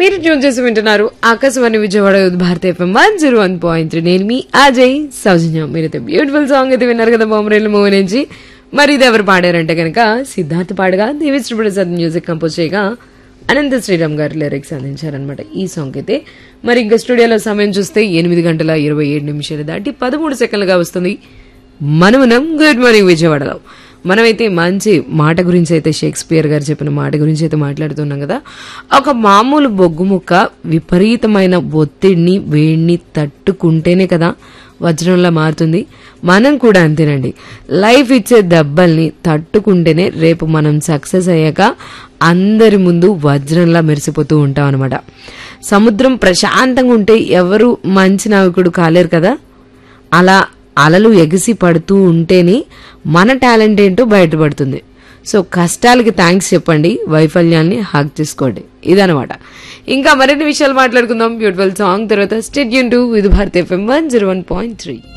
మీరు ట్యూన్ చేసి వింటున్నారు Akashvani Vijayawada youth Bharat FM one zero one point three నేను మీ అజయ్ సౌజన్య మీరైతే బ్యూటిఫుల్ సాంగ్ అయితే విన్నారు కదా బొమ్మరేళ్ళ మూవీ నుంచి మరి ఇది ఎవరు పాడారంటే కనుక సిద్ధార్థ్ పాడగా దేవిశ్రీ ప్రసాద్ మ్యూజిక్ కంపోజ్ చేయగా అనంత శ్రీరామ్ గారు లిరిక్స్ అందించారనమాట ఈ సాంగ్ అయితే మరి ఇంకా స్టూడియోలో సమయం చూస్తే ఎనిమిది గంటల ఇరవై ఏడు నిమిషాలు దాటి పదమూడు సెకండ్లుగా వస్తుంది మనమునం గుడ్ మార్నింగ్ విజయవాడలో మనమైతే మంచి మాట గురించి అయితే షేక్స్పియర్ గారు చెప్పిన మాట గురించి అయితే మాట్లాడుతున్నాం కదా ఒక మామూలు బొగ్గు ముక్క విపరీతమైన ఒత్తిడిని వేడిని తట్టుకుంటేనే కదా వజ్రంలా మారుతుంది మనం కూడా అంతేనండి లైఫ్ ఇచ్చే దెబ్బల్ని తట్టుకుంటేనే రేపు మనం సక్సెస్ అయ్యాక అందరి ముందు వజ్రంలా మెరిసిపోతూ ఉంటాం అనమాట సముద్రం ప్రశాంతంగా ఉంటే ఎవరు మంచి నావికుడు కాలేరు కదా అలా అలలు ఎగిసి పడుతూ ఉంటేనే మన టాలెంట్ ఏంటో బయటపడుతుంది సో కష్టాలకి థ్యాంక్స్ చెప్పండి వైఫల్యాన్ని హాక్ చేసుకోండి ఇదనమాట ఇంకా మరిన్ని విషయాలు మాట్లాడుకుందాం బ్యూటిఫుల్ సాంగ్ తర్వాత స్టేట్ యూన్ to Vividh Bharat FM one zero one point three